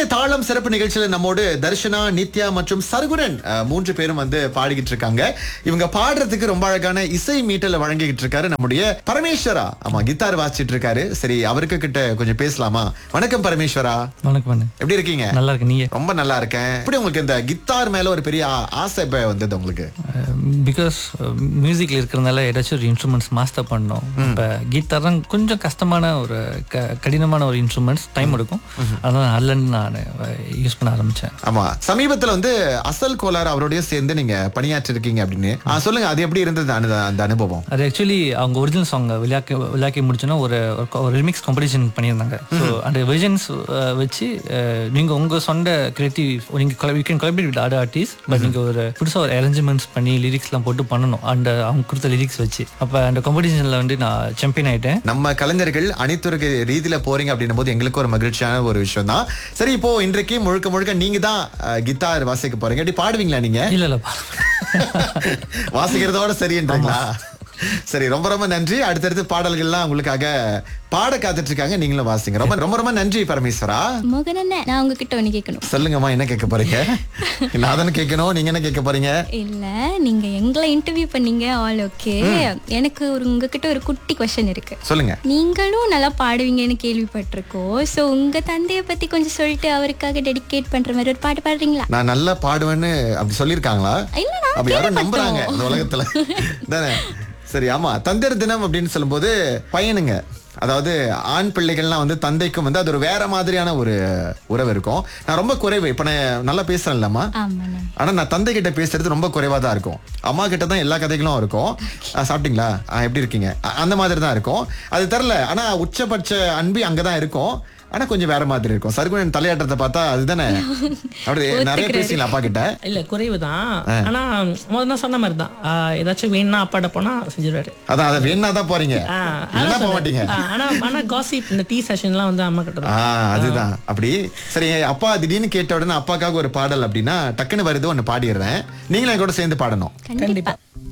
தாளம் சிறப்பு நிகழ்ச்சியில நம்மோடு தர்ஷனா நித்யா மற்றும் சர்குணன் அஹ், மூன்று பேரும் வந்து பாடிக்கிட்டு இருக்காங்க இவங்க பாடுறதுக்கு ரொம்ப அழகான இசை மீட்டல வழங்கிக்கிட்டு இருக்காரு நம்முடைய பரமேஸ்வரா ஆமா கிட்டார் வாசிச்சிட்டு இருக்காரு சரி அவருக்கு கிட்ட கொஞ்சம் பேசலாமா வணக்கம் பரமேஸ்வரா வணக்கம் அண்ணே எப்படி இருக்கீங்க நல்லா இருக்கு நீங்க ரொம்ப நல்லா இருக்கேன் எப்படி உங்களுக்கு இந்த கித்தார் மேல ஒரு பெரிய ஆ- ஆசை இப்ப வந்தது உங்களுக்கு பிகாஸ் மியூசிக்ல இருக்கிறதுனால ஏதாச்சும் ஒரு இன்ஸ்ட்ருமெண்ட்ஸ் மாஸ்டர் பண்ணோம் இப்போ கீட்டார் தான் கொஞ்சம் கஷ்டமான ஒரு க- கடினமான ஒரு இன்ஸ்ட்ருமெண்ட்ஸ் டைம் எடுக்கும் அதனால அதுலேருந்து நான் யூஸ் பண்ண ஆரம்பிச்சேன் ஆமா சமீபத்துல வந்து அசல் கோலார் அவரோடய சேர்ந்து நீங்க பணியாற்றி இருக்கீங்க அப்படின்னு ஆ, சொல்லுங்க அது எப்படி இருந்தது அந்த அந்த அனுபவம் அது ஆக்சுவலி அவங்க ஒரிஜினல் சாங் விளையாக்கி விளையாக்கி முடிச்சோன்னா ஒரு ஒரு ரிமிக்ஸ் காம்படிஷன் பண்ணியிருந்தாங்க ஸோ அந்த வெர்ஷன்ஸ் வச்சு அஹ், நீங்க உங்க சொந்த கிரியேட்டிவ் நீங்க you can collaborate with other artist but நீங்க ஒரு புதுசா ஒரு அரேஞ்ச்மெண்ட்ஸ் பண்ணி லிரிக்ஸ்லாம் போட்டு பண்ணணும் அந்த அவங்க கொடுத்த லிரிக்ஸ் வச்சு அப்போ அந்த காம்படிஷன்ல வந்து நான் சாம்பியன் ஆயிட்டேன் நம்ம கலைஞர்கள் அனைத்துறை ரீதியில போறீங்க அப்படின்னும் போது எங்களுக்கு ஒரு மகிழ்ச்சியான ஒரு விஷயம் தான் சரி இப்போ இன்றைக்கு முழுக்க முழுக்க நீங்க தான் அஹ், கித்தார் வாசிக்க போறீங்க அப்படி பாடுவீங்களா நீங்க இல்ல இல்ல வாசிக்கிறதோட சரின்றீங்களா சரி ரொம்ப ரொம்ப நன்றி அடுத்தடுத்து பாடல்கள்லாம் உங்களுக்காக பாட காத்துட்டு இருக்காங்க நீங்களும் வாசிங்க ரொம்ப ரொம்ப ரொம்ப நன்றி பரமேஸ்வரா மோகன் அண்ணன் நான் உங்ககிட்ட ஒண்ணு கேட்கணும் சொல்லுங்கம்மா என்ன கேட்க போறீங்க நான் தானே கேட்கணும் நீங்க என்ன கேட்க போறீங்க இல்ல நீங்க எங்களை இன்டர்வியூ பண்ணீங்க ஆல் ஓகே எனக்கு ஒரு உங்ககிட்ட ஒரு குட்டி கொஸ்டின் இருக்கு சொல்லுங்க நீங்களும் நல்லா பாடுவீங்கன்னு கேள்விப்பட்டிருக்கோம் சோ உங்க தந்தைய பத்தி கொஞ்சம் சொல்லிட்டு அவருக்காக டெடிகேட் பண்ற மாதிரி ஒரு பாட்டு பாடுறீங்களா நான் நல்லா பாடுவேன்னு அப்படி சொல்லியிருக்காங்களா இல்ல, நான் அப்ப யாரும் கேள்விப்பட்டோம். நம்புறாங்க இந்த உலகத்துல தானே சரி ஆமா தந்தையர் தினம் அப்படின்னு சொல்லும்போது பையனுங்க அதாவது ஆண் பிள்ளைகள்லாம் வந்து தந்தைக்கும் வந்து அது ஒரு வேற மாதிரியான ஒரு உறவு இருக்கும் நான் ரொம்ப குறைவு இப்ப நான் நல்லா பேசுறேன்லம்மா ஆமாண்ணா ஆனா நான் தந்தை கிட்ட பேசுறது ரொம்ப குறைவா தான் இருக்கும் அம்மா கிட்ட தான் எல்லா கதைகளும் இருக்கும் அஹ் சாப்பிட்டீங்களா அஹ் எப்படி இருக்கீங்க அ- அந்த மாதிரி தான் இருக்கும் அது தெரில ஆனா உச்சபட்ச அன்பு அங்கதான் இருக்கும் ஆனா கொஞ்சம் வேற மாதிரி இருக்கும் சர்குணன் தலையாட்டத்தை பார்த்தா அதுதானே அப்படி நிறைய பேசிங்களா அப்பா கிட்ட இல்ல குறைவு தான் ஆனா முதல்ல சொன்ன மாதிரி தான் ஆஹ் ஏதாச்சும் வேணும்னா அப்பாட்ட போனா செஞ்சிருவாரு அதான் அதை வேணா தான் போறீங்க ஆஹ் இல்லைன்னா அதான் போக மாட்டீங்க சொன்னேன். ஆஹ் ஆனா ஆனா காசிப் இந்த டீ செஷன்லாம் வந்து அம்மா கிட்ட ஆ தான் அதுதான் அப்படி சரி அப்பா திடீர்னு கேட்ட உடனே அப்பாக்காக ஒரு பாடல் அப்படின்னா டக்குன்னு வருது ஒன்னு பாடிடுறேன் நீங்களும் என் கூட சேர்ந்து பாடணும் கண்டிப்பா